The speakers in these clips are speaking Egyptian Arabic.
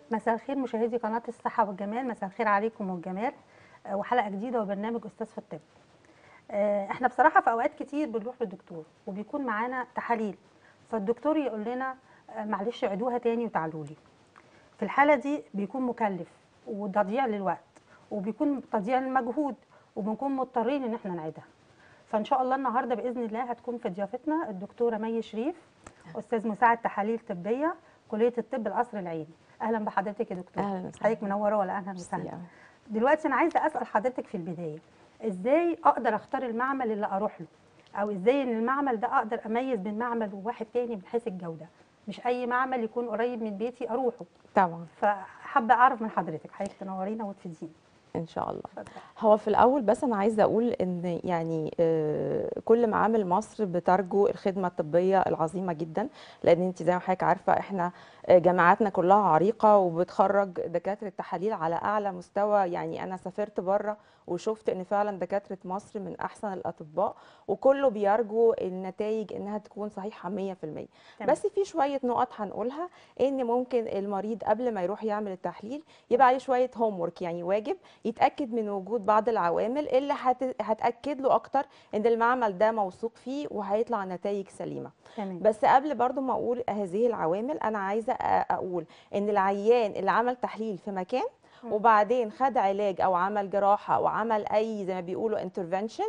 مساء الخير مشاهدي قناة الصحة والجمال مساء الخير عليكم والجمال آه، وحلقة جديدة وبرنامج أستاذ في الطب آه، احنا بصراحة في أوقات كتير بنروح للدكتور وبيكون معانا تحاليل فالدكتور يقول لنا آه، معلش عيدوها تاني وتعالوا لي في الحالة دي بيكون مكلف وتضييع للوقت وبيكون تضييع للمجهود وبنكون مضطرين ان احنا نعيدها فان شاء الله النهارده باذن الله هتكون في ضيافتنا الدكتوره مي شريف استاذ مساعد تحاليل طبيه كليه الطب القصر العيني اهلا بحضرتك يا دكتوره أهلاً وسهلاً. حضرتك منوره ولا اهلا ميرسي وسهلا أوي. دلوقتي انا عايزه اسال حضرتك في البدايه ازاي اقدر اختار المعمل اللي اروح له او ازاي ان المعمل ده اقدر اميز بين معمل وواحد تاني من حيث الجوده مش اي معمل يكون قريب من بيتي اروحه طبعا فحابه اعرف من حضرتك حضرتك تنورينا وتفيدينا ان شاء الله اتفضل هو في الاول بس انا عايزه اقول ان يعني آه، كل معامل مصر بترجو الخدمه الطبيه العظيمه جدا لان انت زي ما حضرتك عارفه احنا آه، جامعاتنا كلها عريقه وبتخرج دكاتره تحاليل على اعلى مستوى يعني انا سافرت بره وشفت ان فعلا دكاتره مصر من احسن الاطباء وكله بيرجو النتائج انها تكون صحيحه 100% تمام. بس في شويه نقط هنقولها ان ممكن المريض قبل ما يروح يعمل التحليل يبقى عليه شويه هوم ورك يعني واجب يتاكد من وجود بعض العوامل اللي هت- هتاكد له اكتر ان المعمل ده موثوق فيه وهيطلع نتائج سليمه تمام بس قبل برضو ما اقول هذه العوامل انا عايزه أ- اقول ان العيان اللي عمل تحليل في مكان مم. وبعدين خد علاج او عمل جراحه او عمل اي زي ما بيقولوا انترفنشن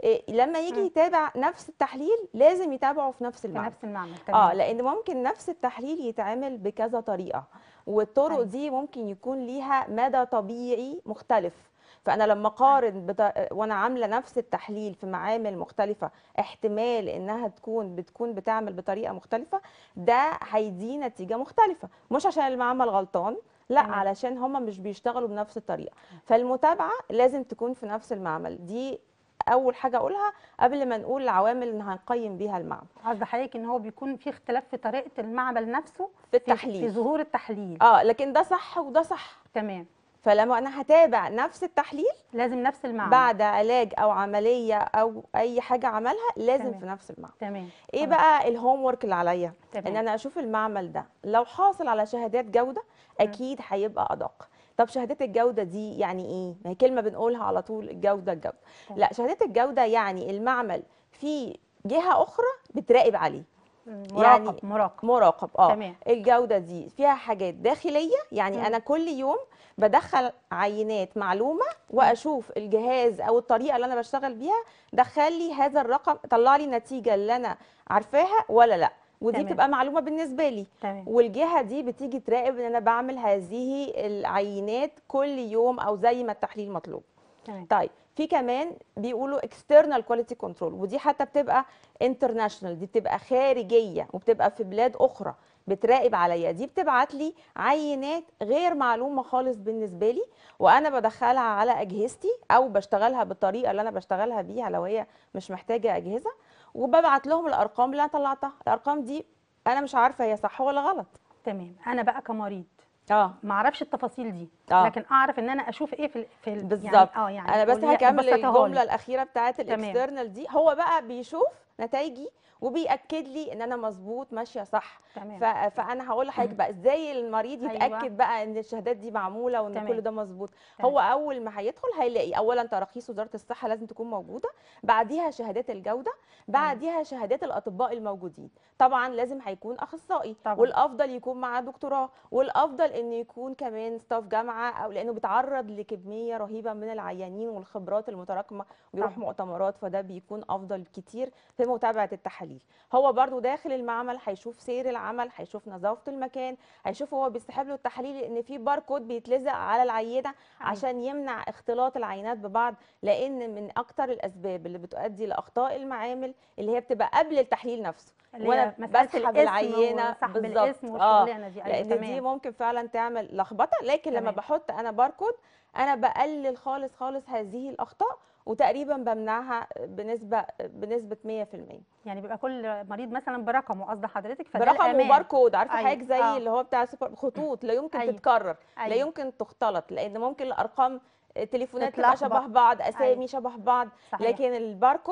لما يجي مم. يتابع نفس التحليل لازم يتابعه في نفس في المعمل نفس المعمل اه تمام لان ممكن نفس التحليل يتعمل بكذا طريقه والطرق أيوة. دي ممكن يكون ليها مدى طبيعي مختلف فانا لما اقارن بط... وانا عامله نفس التحليل في معامل مختلفه احتمال انها تكون بتكون بتعمل بطريقه مختلفه ده هيدي نتيجه مختلفه مش عشان المعمل غلطان لا تمام. علشان هم مش بيشتغلوا بنفس الطريقه فالمتابعه لازم تكون في نفس المعمل دي اول حاجه اقولها قبل ما نقول العوامل اللي هنقيم بيها المعمل قصد حضرتك ان هو بيكون في اختلاف في طريقه المعمل نفسه في في التحليل ظهور التحليل اه لكن ده صح وده صح تمام فلما انا هتابع نفس التحليل لازم نفس المعمل بعد علاج او عمليه او اي حاجه عملها لازم تمام. في نفس المعمل تمام ايه خلاص. بقى الهوم ورك اللي عليا تمام. ان انا اشوف المعمل ده لو حاصل على شهادات جوده اكيد هيبقى ادق طب شهادات الجوده دي يعني ايه ما هي كلمه بنقولها على طول الجوده الجوده تمام. لا شهادات الجوده يعني المعمل في جهه اخرى بتراقب عليه مراقب يعني مراقب مراقب اه تمام. الجوده دي فيها حاجات داخليه يعني مم. انا كل يوم بدخل عينات معلومه واشوف الجهاز او الطريقه اللي انا بشتغل بيها دخل لي هذا الرقم طلع لي النتيجه اللي انا عارفاها ولا لا ودي تمام. بتبقى معلومه بالنسبه لي تمام والجهه دي بتيجي تراقب ان انا بعمل هذه العينات كل يوم او زي ما التحليل مطلوب تمام طيب في كمان بيقولوا external quality control ودي حتى بتبقى international دي بتبقى خارجيه وبتبقى في بلاد اخرى بتراقب عليا دي بتبعت لي عينات غير معلومه خالص بالنسبه لي وانا بدخلها على اجهزتي او بشتغلها بالطريقه اللي انا بشتغلها بيها لو هي مش محتاجه اجهزه وببعت لهم الارقام اللي انا طلعتها الارقام دي انا مش عارفه هي صح ولا غلط تمام انا بقى كمريض اه ما اعرفش التفاصيل دي آه. لكن اعرف ان انا اشوف ايه في ال- في ال- بالظبط يعني اه يعني انا بس قولي- هكمل بسطها الجمله لي. الاخيره بتاعت تمام. الاكسترنال دي هو بقى بيشوف نتائجي وبياكد لي ان انا مظبوط ماشيه صح تمام ف... فانا هقول لحضرتك بقى ازاي المريض أيوة. يتاكد بقى ان الشهادات دي معموله وان تمام. كل ده مظبوط تمام. هو اول ما هيدخل هيلاقي اولا تراخيص وزاره الصحه لازم تكون موجوده بعديها شهادات الجوده بعديها شهادات الاطباء الموجودين طبعا لازم هيكون اخصائي طبعاً. والافضل يكون معاه دكتوراه والافضل ان يكون كمان ستاف جامعه او لانه بيتعرض لكميه رهيبه من العيانين والخبرات المتراكمه وبيروح طبعاً. مؤتمرات فده بيكون افضل كتير في متابعه التحاليل هو برضو داخل المعمل هيشوف سير العمل هيشوف نظافه المكان هيشوف هو بيسحب له التحاليل لان في باركود بيتلزق على العينه عشان يمنع اختلاط العينات ببعض لان من اكتر الاسباب اللي بتؤدي لاخطاء المعامل اللي هي بتبقى قبل التحليل نفسه اللي وانا هي مسألة بسحب الاسم العينه وسحب بالظبط الاسم اه والشغلانه دي ايوه لان دي تمام ممكن فعلا تعمل لخبطه لكن لما تمام. بحط انا باركود انا بقلل خالص خالص هذه الاخطاء وتقريبا بمنعها بنسبه بنسبه 100% يعني بيبقى كل مريض مثلا برقمه قصد حضرتك فده برقم الأمان. وباركود عارفه أيوة. حضرتك زي آه. اللي هو بتاع سوبر خطوط لا يمكن أيوة. تتكرر لا أيوة. يمكن تختلط لان ممكن الارقام تليفونات تبقى تتلخبط. شبه بعض اسامي أيوة. شبه بعض صحيح. لكن الباركود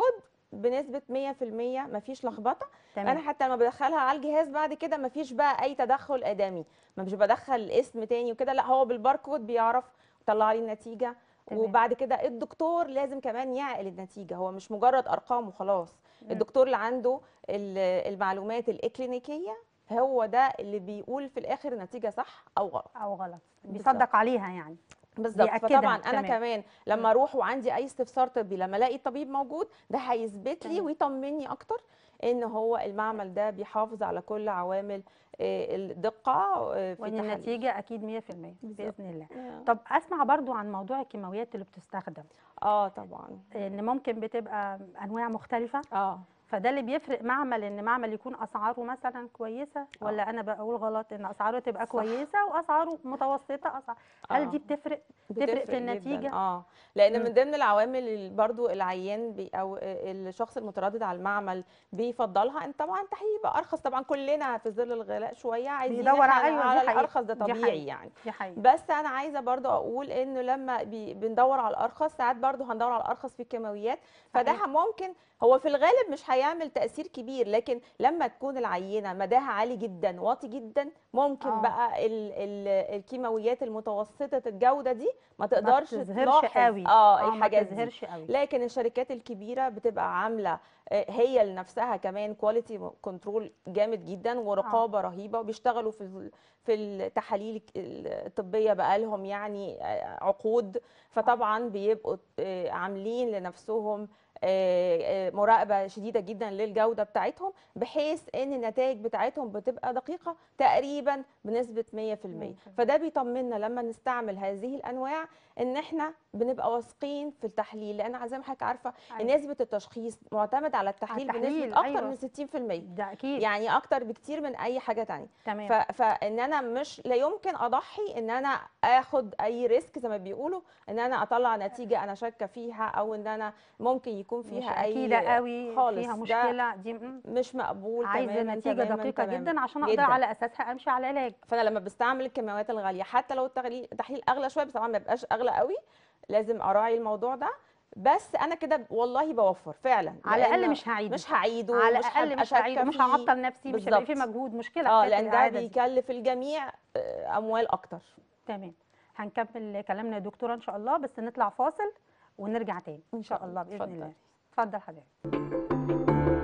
بنسبه 100% مفيش لخبطه تمام انا حتى لما بدخلها على الجهاز بعد كده مفيش بقى اي تدخل ادمي ما مش بدخل اسم تاني وكده لا هو بالباركود بيعرف يطلع لي النتيجه تمام. وبعد كده الدكتور لازم كمان يعقل النتيجه هو مش مجرد ارقام وخلاص مم. الدكتور اللي عنده ال- المعلومات الاكلينيكيه هو ده اللي بيقول في الاخر النتيجه صح او غلط او غلط بالظبط. بيصدق عليها يعني بالظبط بيأكدها، فطبعا انا تمام. كمان لما اروح وعندي اي استفسار طبي لما الاقي الطبيب موجود ده هيثبت لي تمام. ويطمني اكتر ان هو المعمل ده بيحافظ على كل عوامل آه، الدقه آه، في وان التحاليل. النتيجه اكيد 100% بالظبط. باذن الله آه. طب اسمع برضو عن موضوع الكيماويات اللي بتستخدم اه طبعا ان ممكن بتبقى انواع مختلفه اه فده اللي بيفرق معمل ان معمل يكون اسعاره مثلا كويسه ولا انا بقول غلط ان اسعاره تبقى صح. كويسه واسعاره متوسطه أسعار. هل آه. دي بتفرق تفرق في جداً. النتيجة؟ اه لان مم. من ضمن العوامل اللي برضو العيان بي او الشخص المتردد على المعمل بيفضلها ان طبعا التحليل يبقى ارخص طبعا كلنا في ظل الغلاء شويه عايزين بيدور على- إحنا أيوة، دي على حقيقة. الارخص ده دي طبيعي حقيقة. يعني دي حقيقه بس انا عايزه برضو اقول انه لما بي بندور على الارخص ساعات برضو هندور على الارخص في الكيماويات فده صحيح. ممكن هو في الغالب مش هيعمل تاثير كبير لكن لما تكون العينه مداها عالي جدا واطي جدا ممكن آه. بقى ال ال الكيماويات المتوسطه الجوده دي ما ما تقدرش بتظهرش تلاحظ قوي اه ما الحاجات دي بتظهرش قوي لكن الشركات الكبيره بتبقى عامله آه، هي لنفسها كمان كواليتي كنترول جامد جدا ورقابه رهيبه وبيشتغلوا في ال- في التحاليل الطبيه بقالهم يعني آه، عقود فطبعا بيبقوا آه، عاملين لنفسهم آه، آه، مراقبه شديده جدا للجوده بتاعتهم بحيث ان النتائج بتاعتهم بتبقى دقيقه تقريبا بنسبه 100% فده بيطمنا لما نستعمل هذه الانواع ان احنا بنبقى واثقين في التحليل لان زي ما حضرتك عارفه أيوة. نسبه التشخيص معتمد على التحليل, التحليل، بنسبه اكتر أيوة. من 60% ده اكيد يعني اكتر بكتير من اي حاجه تانية تمام ف... فان انا مش لا يمكن اضحي ان انا اخد اي ريسك زي ما بيقولوا ان انا اطلع نتيجه انا شاكه فيها او ان انا ممكن يكون مش فيها اي اكيده قوي خالص فيها ده مشكله دي م- مش مقبول عايزه تماما نتيجه تماما دقيقه تماما. جدا عشان اقدر جداً. على اساسها امشي على العلاج فانا لما بستعمل الكيماويات الغاليه حتى لو التغلي- التحليل اغلى شويه بس طبعا ما يبقاش اغلى قوي لازم اراعي الموضوع ده بس انا كده والله بوفر فعلا على الاقل لأنه مش هعيده مش هعيده على مش الاقل هبقى مش هعيده شاكة مش فيه. هعطل نفسي مش هيبقى في بالظبط. مجهود مشكله اه حكاية لان ده الإعادة دي. بيكلف الجميع آه، اموال اكتر تمام هنكمل كلامنا يا دكتوره ان شاء الله بس نطلع فاصل ونرجع تاني ان شاء الله باذن اتفضل. الله اتفضل حضرتك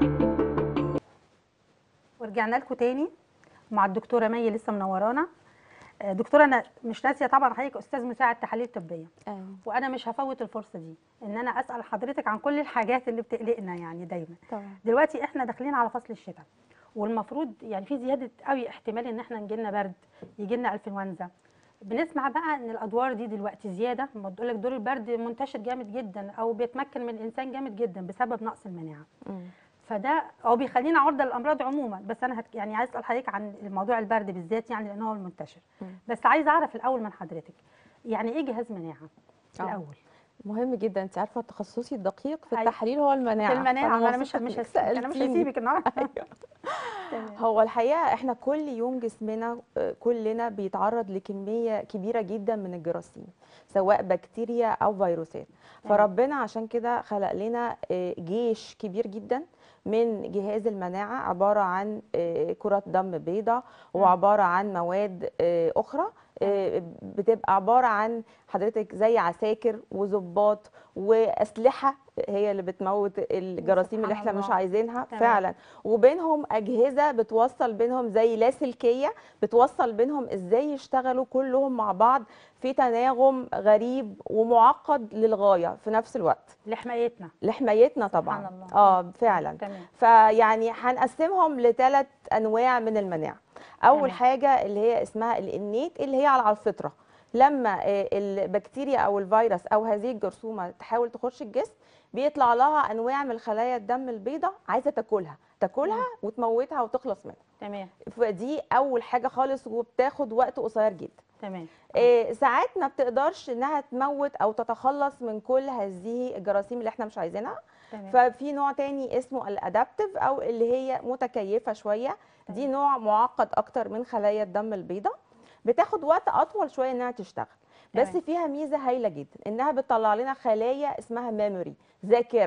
ورجعنا لكم تاني مع الدكتوره مي لسه منورانا آه، دكتوره انا مش ناسيه طبعا حضرتك استاذ مساعد تحاليل طبيه ايوه وانا مش هفوت الفرصه دي ان انا اسال حضرتك عن كل الحاجات اللي بتقلقنا يعني دايما طبعا دلوقتي احنا داخلين على فصل الشتاء والمفروض يعني في زياده قوي احتمال ان احنا نجي لنا برد يجي لنا انفلونزا بنسمع بقى ان الادوار دي دلوقتي زياده ما تقول لك دور البرد منتشر جامد جدا او بيتمكن من الانسان جامد جدا بسبب نقص المناعه فده هو بيخلينا عرضه للامراض عموما بس انا هك يعني عايز اسال حضرتك عن موضوع البرد بالذات يعني لان هو المنتشر مم. بس عايزه اعرف الاول من حضرتك يعني ايه جهاز مناعه آه. الاول مهم جدا انت عارفه تخصصي الدقيق في أيوة. التحاليل هو المناعه في المناعه فأنا ما انا مش مبسوطة مش إنك هسيبك انا مش سألتيني. هسيبك النهارده أيوة. تمام. هو الحقيقه احنا كل يوم جسمنا آه، كلنا بيتعرض لكميه كبيره جدا من الجراثيم سواء بكتيريا او فيروسات تمام. فربنا عشان كده خلق لنا آه، جيش كبير جدا من جهاز المناعه عباره عن آه، كرات دم بيضاء وعباره عن مواد آه، اخرى آه، بتبقى عباره عن حضرتك زي عساكر وظباط واسلحه هي اللي بتموت الجراثيم اللي سبحان احنا مش الله. عايزينها تمام. فعلا وبينهم اجهزه بتوصل بينهم زي لاسلكيه بتوصل بينهم ازاي يشتغلوا كلهم مع بعض في تناغم غريب ومعقد للغايه في نفس الوقت لحمايتنا لحمايتنا طبعا سبحان الله. اه فعلا تمام فيعني هنقسمهم لثلاث انواع من المناعه اول تمام. حاجه اللي هي اسمها الانيت اللي هي على الفطره لما آه، البكتيريا او الفيروس او هذه الجرثومه تحاول تخش الجسم بيطلع لها انواع من خلايا الدم البيضاء عايزه تاكلها تاكلها وتموتها وتخلص منها تمام فدي اول حاجه خالص وبتاخد وقت قصير جدا تمام آه، ساعات ما بتقدرش انها تموت او تتخلص من كل هذه الجراثيم اللي احنا مش عايزينها تمام ففي نوع تاني اسمه الادابتيف او اللي هي متكيفه شويه دي نوع معقد اكتر من خلايا الدم البيضاء بتاخد وقت اطول شويه انها تشتغل بس تمام. فيها ميزه هايله جدا انها بتطلع لنا خلايا اسمها ميموري ذاكره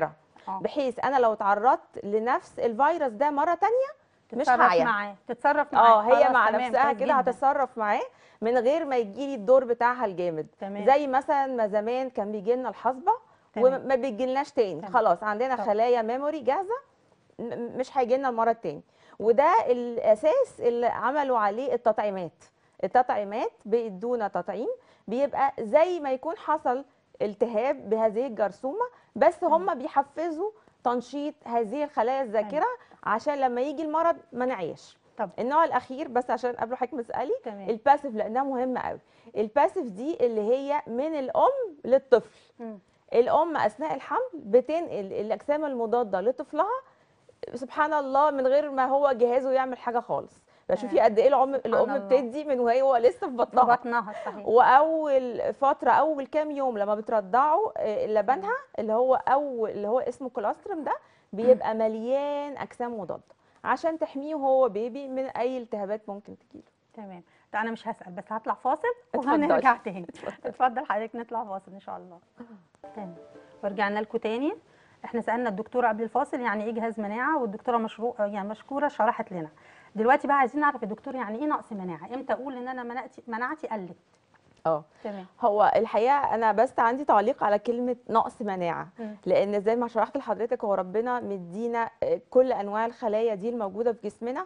اه بحيث انا لو تعرضت لنفس الفيروس ده مره تانية مش تتصرف هعيا. معاه تتصرف معاه اه هي خلاص، مع تمام، نفسها كويس كده جداً. هتتصرف معاه من غير ما يجيلي الدور بتاعها الجامد تمام زي مثلا ما زمان كان بيجي لنا الحصبه تمام. وما بيجيلناش تاني تمام. خلاص عندنا طب. خلايا ميموري جاهزه م- مش هيجي لنا المره التاني وده الاساس اللي عملوا عليه التطعيمات التطعيمات بيدونا تطعيم بيبقى زي ما يكون حصل التهاب بهذه الجرثومه بس هم بيحفزوا تنشيط هذه الخلايا الذاكره عشان لما يجي المرض ما نعيش طب. النوع الاخير بس عشان قبل حضرتك مسالي تمام الباسيف لانها مهمه قوي الباسيف دي اللي هي من الام للطفل مم. الام اثناء الحمل بتنقل الاجسام المضاده لطفلها سبحان الله من غير ما هو جهازه يعمل حاجه خالص فشوفي تمام. قد ايه الام الام الله. بتدي من وهي لسه في في بطنها بطنها صحيح واول فتره اول كام يوم لما بترضعوا آه، لبنها اللي هو اول اللي هو اسمه كولوسترم ده بيبقى مليان اجسام مضاده عشان تحميه وهو بيبي من اي التهابات ممكن تجيله تمام ده انا مش هسال بس هطلع فاصل اتفضلي. وهنرجع تاني اتفضل حضرتك نطلع فاصل ان شاء الله تمام ورجعنا لكم تاني احنا سالنا الدكتوره قبل الفاصل يعني ايه جهاز مناعه والدكتوره مشروع يعني مشكوره شرحت لنا دلوقتي بقى عايزين نعرف يا دكتور يعني ايه نقص مناعه امتى اقول ان انا مناعتي مناعتي قلت اه تمام هو الحقيقه انا بس عندي تعليق على كلمه نقص مناعه مم. لان زي ما شرحت لحضرتك هو ربنا مدينا آه، كل انواع الخلايا دي الموجوده في جسمنا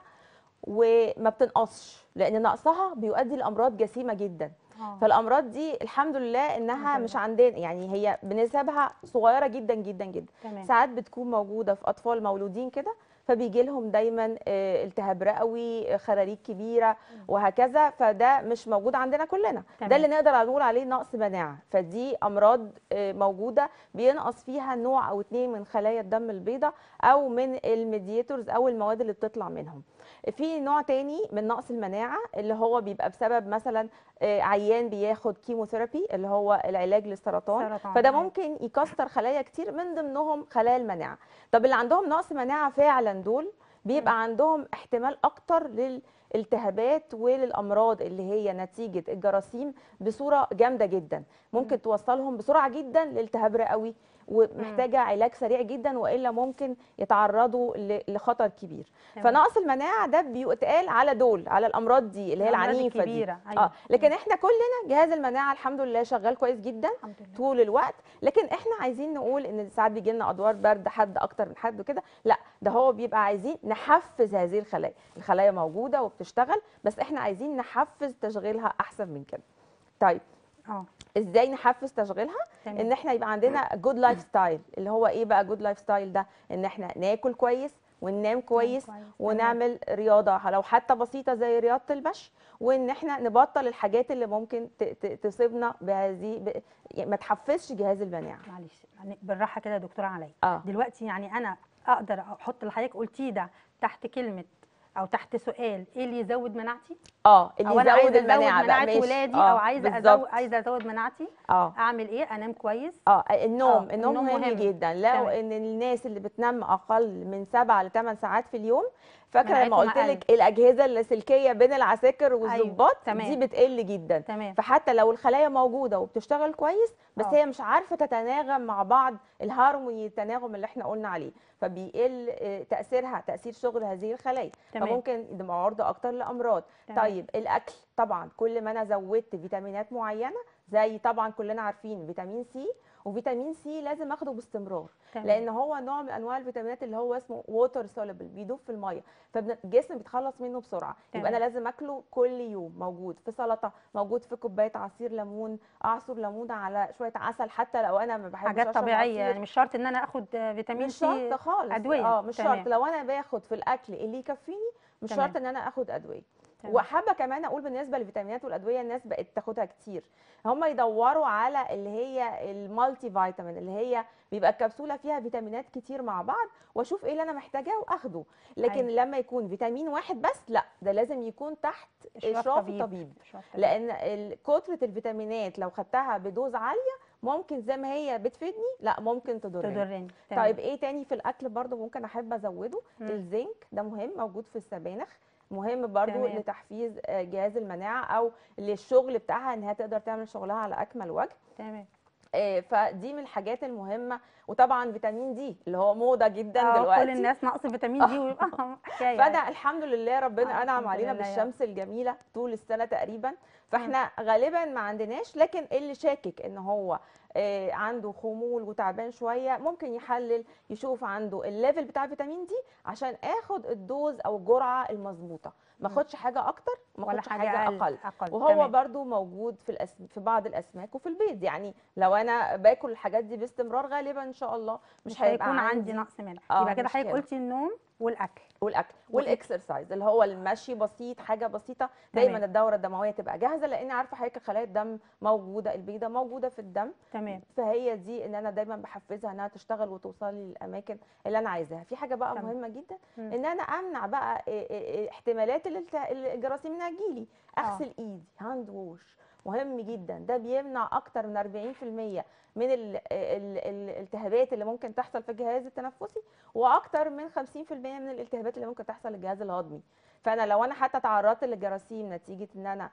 وما بتنقصش لان نقصها بيؤدي لامراض جسيمه جدا اه فالامراض دي الحمد لله انها الحمد مش لله. عندنا يعني هي بنسبها صغيره جدا جدا جدا تمام ساعات بتكون موجوده في اطفال مولودين كده فبيجي لهم دايما آه، التهاب رئوي آه، خراريج كبيره وهكذا فده مش موجود عندنا كلنا تمام. ده اللي نقدر نقول عليه نقص مناعه فدي امراض آه، موجوده بينقص فيها نوع او اتنين من خلايا الدم البيضاء او من الميدياتورز او المواد اللي بتطلع منهم في نوع تاني من نقص المناعه اللي هو بيبقى بسبب مثلا آه، عيان بياخد كيموثيرابي اللي هو العلاج للسرطان سرطان. فده أيوة. ممكن يكسر خلايا كتير من ضمنهم خلايا المناعه طب اللي عندهم نقص مناعه فعلا دول بيبقى عندهم احتمال اكتر للالتهابات وللامراض اللي هي نتيجه الجراثيم بصوره جامده جدا ممكن توصلهم بسرعه جدا لالتهاب رئوي ومحتاجه علاج سريع جدا والا ممكن يتعرضوا ل- لخطر كبير تمام. فنقص المناعه ده بيتقال على دول على الامراض دي اللي هي الأمراض العنيفه دي الكبيرة، أيوة. اه لكن احنا كلنا جهاز المناعه الحمد لله شغال كويس جدا الحمد لله طول الوقت لكن احنا عايزين نقول ان ساعات بيجي لنا ادوار برد حد اكتر من حد وكده لا ده هو بيبقى عايزين نحفز هذه الخلايا الخلايا موجوده وبتشتغل بس احنا عايزين نحفز تشغيلها احسن من كده طيب اه ازاي نحفز تشغيلها تمام ان احنا يبقى عندنا جود لايف ستايل اللي هو ايه بقى جود لايف ستايل ده ان احنا ناكل كويس وننام كويس كويس، تمام. ونعمل رياضه لو حتى بسيطه زي رياضه المشي وان احنا نبطل الحاجات اللي ممكن ت- ت- تصيبنا بهذه ب... يعني ما تحفزش جهاز المناعه معلش يعني بالراحه كده يا دكتوره عليا اه دلوقتي يعني انا اقدر احط اللي حضرتك قلتيه ده تحت كلمه او تحت سؤال ايه اللي يزود مناعتي اه اللي او انا يزود عايزه المناعه ازود بقى مناعه ماشي ولادي آه، او عايزه ازود بالظبط. عايزه ازود مناعتي اه اعمل ايه انام كويس اه النوم آه، النوم النوم مهم, مهم. جدا لو تمام. ان الناس اللي بتنام اقل من 7 ل 8 ساعات في اليوم فاكره لما مناعتهم قلت أقل. لك الاجهزه اللاسلكيه بين العساكر والظباط تمام. دي بتقل جدا تمام فحتى لو الخلايا موجوده وبتشتغل كويس بس آه. هي مش عارفه تتناغم مع بعض الهارموني التناغم اللي احنا قلنا عليه فبيقل آه، تاثيرها تاثير شغل هذه الخلايا تمام. فممكن يبقى عرضه اكتر لامراض تمام. طيب الاكل طبعا كل ما انا زودت فيتامينات معينه زي طبعا كلنا عارفين فيتامين سي وفيتامين سي لازم اخده باستمرار تمام. لان هو نوع من انواع الفيتامينات اللي هو اسمه ووتر سوليبل بيدوب في الميه فالجسم بيتخلص منه بسرعه تمام. يبقى انا لازم اكله كل يوم موجود في سلطه موجود في كوبايه عصير ليمون اعصر ليمون على شويه عسل حتى لو انا ما بحبش حاجات أشرب طبيعيه عصير. يعني مش شرط ان انا اخد آه، فيتامين مش سي شرط خالص أدوية. اه مش تمام. شرط لو انا باخد في الاكل اللي يكفيني مش تمام. شرط ان انا اخد ادويه تمام. وحابه كمان اقول بالنسبه للفيتامينات والادويه الناس بقت تاخدها كتير هم يدوروا على اللي هي المالتي فيتامين اللي هي بيبقى الكبسوله فيها فيتامينات كتير مع بعض واشوف ايه اللي انا محتاجاه واخده لكن أيوة. لما يكون فيتامين واحد بس لا ده لازم يكون تحت اشراف الطبيب إشراف طبيب. لان ال- كتره الفيتامينات لو خدتها بدوز عاليه ممكن زي ما هي بتفيدني لا ممكن تضرني تضرني تمام. طيب ايه تاني في الاكل برضو ممكن احب ازوده مم. الزنك ده مهم موجود في السبانخ مهم برضو تمام. لتحفيز آه، جهاز المناعه او للشغل بتاعها انها تقدر تعمل شغلها على اكمل وجه تمام آه، فدي من الحاجات المهمه وطبعا فيتامين دي اللي هو موضه جدا آه، دلوقتي كل الناس نقص فيتامين دي ويبقى حكايه فانا الحمد لله ربنا آه، انعم الحمد علينا لله يا بالشمس الجميله طول السنه تقريبا فاحنا غالبا ما عندناش لكن اللي شاكك ان هو آه، عنده خمول وتعبان شويه ممكن يحلل يشوف عنده الليفل بتاع فيتامين دي عشان اخد الدوز او الجرعه المظبوطه ما مم. اخدش حاجه اكتر ما ولا اخدش حاجه, حاجه اقل اقل اقل وهو تمام. برضو موجود في الأسم... في بعض الاسماك وفي البيض يعني لو انا باكل الحاجات دي باستمرار غالبا ان شاء الله مش, مش هيبقى هيكون عندي عندي نقص منها آه، يبقى كده حضرتك مشكلة. قلتي النوم والاكل والاكل والإك- والاكسرسايز اللي هو المشي بسيط حاجه بسيطه دايما تمام. الدوره الدمويه تبقى جاهزه لان عارفه حضرتك خلايا الدم موجوده البيضه موجوده في الدم تمام فهي دي ان انا دايما بحفزها انها تشتغل وتوصل لي للاماكن اللي انا عايزاها في حاجه بقى تمام. مهمه جدا مم. ان انا امنع بقى إيه إيه إيه احتمالات الالت- الجراثيم انها تجيلي آه. اغسل ايدي هاند ووش مهم جدا ده بيمنع اكتر من 40% من ال- ال- ال- الالتهابات اللي ممكن تحصل في الجهاز التنفسي واكتر من 50% من الالتهابات اللي ممكن تحصل للجهاز الهضمي فانا لو انا حتى تعرضت للجراثيم نتيجه ان انا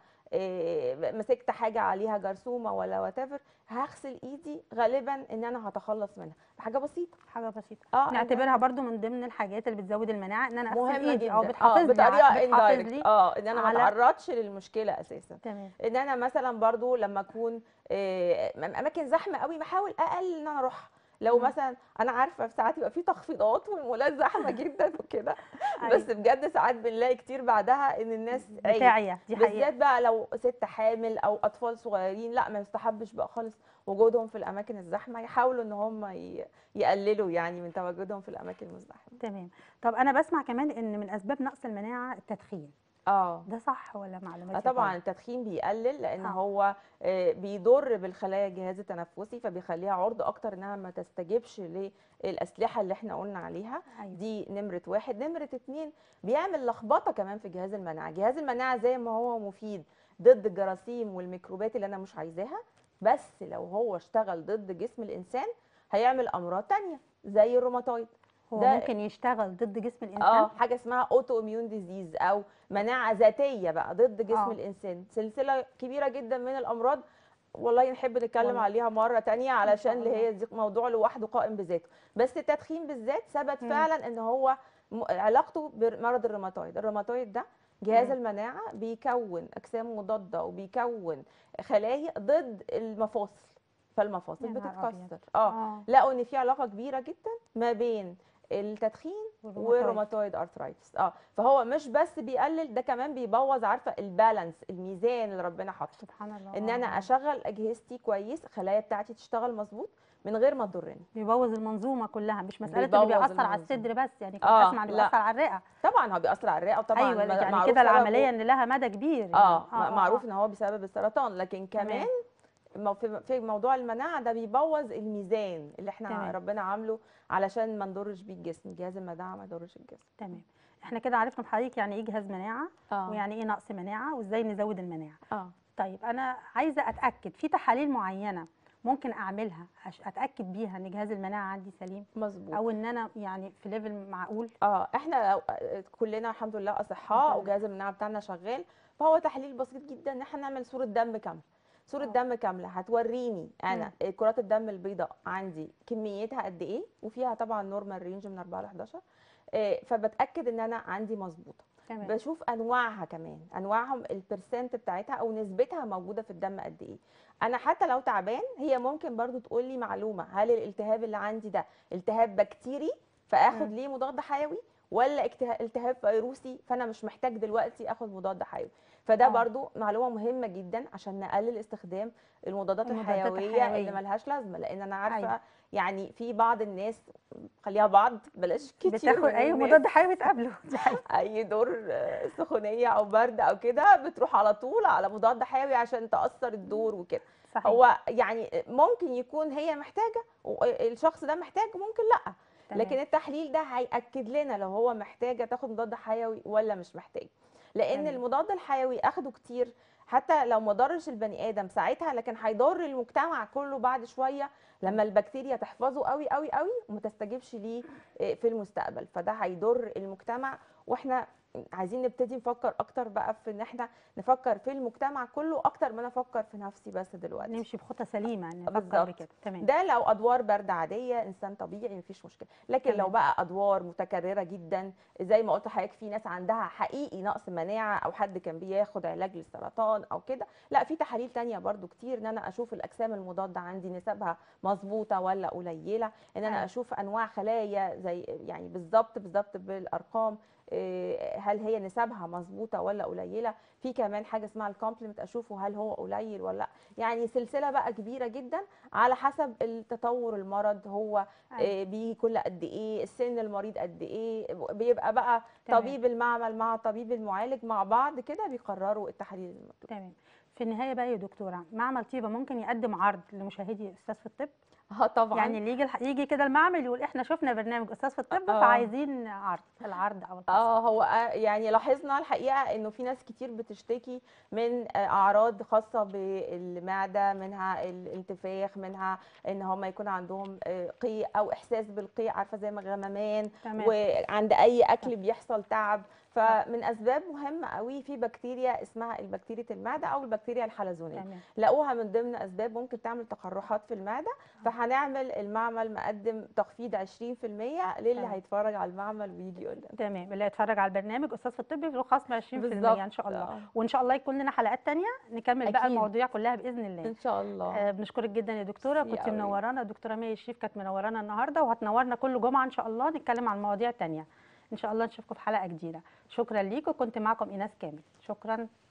إيه، مسكت حاجه عليها جرثومه ولا وات هغسل ايدي غالبا ان انا هتخلص منها حاجه بسيطه حاجه بسيطه اه نعتبرها برضو من ضمن الحاجات اللي بتزود المناعه ان انا اغسل مهمه ايدي جدا او اه بتحافظ لي بطريقه ع- بتحافظ اندايركت لي اه ان انا ما على- اتعرضش للمشكله اساسا تمام ان انا مثلا برضو لما اكون آه، اماكن زحمه قوي بحاول اقل ان انا اروح لو مم. مثلا انا عارفه في ساعات يبقى في تخفيضات والمولات زحمه جدا وكده أيوة. بس بجد ساعات بنلاقي كتير بعدها ان الناس عيت. بتاعيه دي بالذات حقيقه بقى لو ست حامل او اطفال صغيرين لا ما يستحبش بقى خالص وجودهم في الاماكن الزحمه يحاولوا ان هم ي- يقللوا يعني من تواجدهم في الاماكن المزدحمه تمام طب انا بسمع كمان ان من اسباب نقص المناعه التدخين اه ده صح ولا معلومات آه طبعا التدخين بيقلل لان آه. هو آه، بيضر بالخلايا الجهاز التنفسي فبيخليها عرضه اكتر انها ما تستجيبش للاسلحه اللي احنا قلنا عليها أيوة. دي نمره واحد نمره اتنين بيعمل لخبطه كمان في جهاز المناعه جهاز المناعه زي ما هو مفيد ضد الجراثيم والميكروبات اللي انا مش عايزاها بس لو هو اشتغل ضد جسم الانسان هيعمل امراض تانية زي الروماتويد هو ده- ممكن يشتغل ضد جسم الانسان اه حاجه اسمها اوتو اميون ديزيز او مناعه ذاتيه بقى ضد جسم آه. الانسان سلسله كبيره جدا من الامراض والله نحب نتكلم والله. عليها مره تانية علشان اللي الله. هي دي موضوع لوحده قائم بذاته بس التدخين بالذات ثبت مم. فعلا ان هو م- علاقته بمرض الروماتويد الروماتويد ده جهاز مم. المناعه بيكون اجسام مضاده وبيكون خلايا ضد المفاصل فالمفاصل يا نهار أبيض. بتتكسر اه اه لقوا ان في علاقه كبيره جدا ما بين التدخين والروماتويد. والروماتويد ارثرايتس اه فهو مش بس بيقلل ده كمان بيبوظ عارفه البالانس الميزان اللي ربنا حاطه سبحان الله ان انا آه. اشغل اجهزتي كويس الخلايا بتاعتي تشتغل مظبوط من غير ما تضرني بيبوظ المنظومه كلها مش مساله بيبوظ اللي بيأثر على المنظومة. الصدر بس يعني كنت آه، اسمع انه لا. بيأثر على الرئه طبعا هو بيأثر على الرئه وطبعا ايوه ما- يعني معروف كده سببه- العمليه ان لها مدى كبير يعني. اه ما- معروف ان هو بسبب السرطان لكن تمام. كمان مو- في في موضوع المناعه ده بيبوظ الميزان اللي احنا تمام. ربنا عامله علشان ما نضرش بيه الجسم جهاز المناعه ما يضرش الجسم تمام احنا كده عرفنا من حضرتك يعني ايه جهاز مناعه اه ويعني ايه نقص مناعه وازاي نزود المناعه اه طيب انا عايزه اتاكد في تحاليل معينه ممكن اعملها عش- اتاكد بيها ان جهاز المناعه عندي سليم مظبوط او ان انا يعني في ليفل معقول اه احنا لو- كلنا الحمد لله الحمد اصحاء لله. وجهاز المناعه بتاعنا شغال فهو تحليل بسيط جدا ان احنا نعمل صوره دم كامله صوره آه. دم كامله هتوريني انا كرات الدم البيضاء عندي كميتها قد ايه وفيها طبعا نورمال رينج من 4 ل 11 آه، فبتاكد ان انا عندي مظبوطه تمام بشوف انواعها كمان انواعهم البرسنت بتاعتها او نسبتها موجوده في الدم قد ايه انا حتى لو تعبان هي ممكن برضو تقول لي معلومه هل الالتهاب اللي عندي ده التهاب بكتيري فاخد مم. ليه مضاد حيوي ولا اكته- التهاب فيروسي فانا مش محتاج دلوقتي اخد مضاد حيوي فده آه. برضو معلومه مهمه جدا عشان نقلل استخدام المضادات المضادات الحيويه الحيوية. اللي ملهاش لازمه لان انا عارفه أيوة. يعني في بعض الناس خليها بعض بلاش كتير بتاخد من اي الناس. مضاد حيوي تقابله دي حقيقة. اي دور آه، سخونيه او برد او كده بتروح على طول على مضاد حيوي عشان تاثر الدور وكده صحيح هو يعني ممكن يكون هي محتاجه والشخص ده محتاج ممكن لا تمام. لكن التحليل ده هياكد لنا لو هو محتاجه تاخد مضاد حيوي ولا مش محتاج لان تمام. المضاد الحيوي اخده كتير حتى لو ما ضرش البني ادم ساعتها لكن هيضر المجتمع كله بعد شويه لما البكتيريا تحفظه قوي قوي قوي وما تستجيبش ليه آه، في المستقبل فده هيضر المجتمع واحنا عايزين نبتدي نفكر اكتر بقى في ان احنا نفكر في المجتمع كله اكتر ما انا افكر في نفسي بس دلوقتي نمشي بخطى سليمه نفكر بالظبط. بكده تمام ده لو ادوار برد عاديه انسان طبيعي مفيش مشكله لكن تمام. لو بقى ادوار متكرره جدا زي ما قلت لحضرتك في ناس عندها حقيقي نقص مناعه او حد كان بياخد علاج للسرطان او كده لا في تحاليل تانية برضو كتير ان انا اشوف الاجسام المضاده عندي نسبها مظبوطه ولا قليله ان انا أيوة. اشوف انواع خلايا زي يعني بالظبط بالظبط بالارقام إيه، هل هي نسبها مظبوطه ولا قليله في كمان حاجه اسمها الكومبلمنت اشوفه هل هو قليل ولا لا يعني سلسله بقى كبيره جدا على حسب التطور المرض هو أيوة. إيه، بيجي كل قد ايه السن المريض قد ايه بيبقى بقى تمام. طبيب المعمل مع طبيب المعالج مع بعض كده بيقرروا التحاليل المطلوبه تمام في النهايه بقى يا دكتوره معمل طيبه ممكن يقدم عرض لمشاهدي استاذ في الطب اه طبعا يعني اللي يجي الح- يجي كده المعمل يقول احنا شفنا برنامج استاذ في الطب آه. فعايزين عرض العرض او الخصم اه هو آه، يعني لاحظنا الحقيقه انه في ناس كتير بتشتكي من آه، اعراض خاصه بالمعده منها الانتفاخ منها ان هم يكون عندهم آه، قيء او احساس بالقيء عارفه زي ما غممان تمام وعند اي اكل بيحصل تعب فمن اسباب مهمه قوي في بكتيريا اسمها البكتيريا المعده او البكتيريا الحلزونيه تمام لقوها من ضمن اسباب ممكن تعمل تقرحات في المعده فهنعمل المعمل مقدم تخفيض 20% للي تمام. هيتفرج على المعمل ويجي يقول لنا تمام اللي هيتفرج على البرنامج استاذ في الطب له خصم 20% بالظبط. ان شاء الله آه. وان شاء الله يكون لنا حلقات تانية نكمل بقى أكيد. المواضيع كلها باذن الله ان شاء الله آه بنشكرك جدا يا دكتوره ميرسي كنت أوي. منورانا دكتوره مي الشريف كانت منورانا النهارده وهتنورنا كل جمعه ان شاء الله نتكلم عن مواضيع تانية ان شاء الله نشوفكم في حلقه جديده شكرا ليكم كنت معكم ايناس كامل شكرا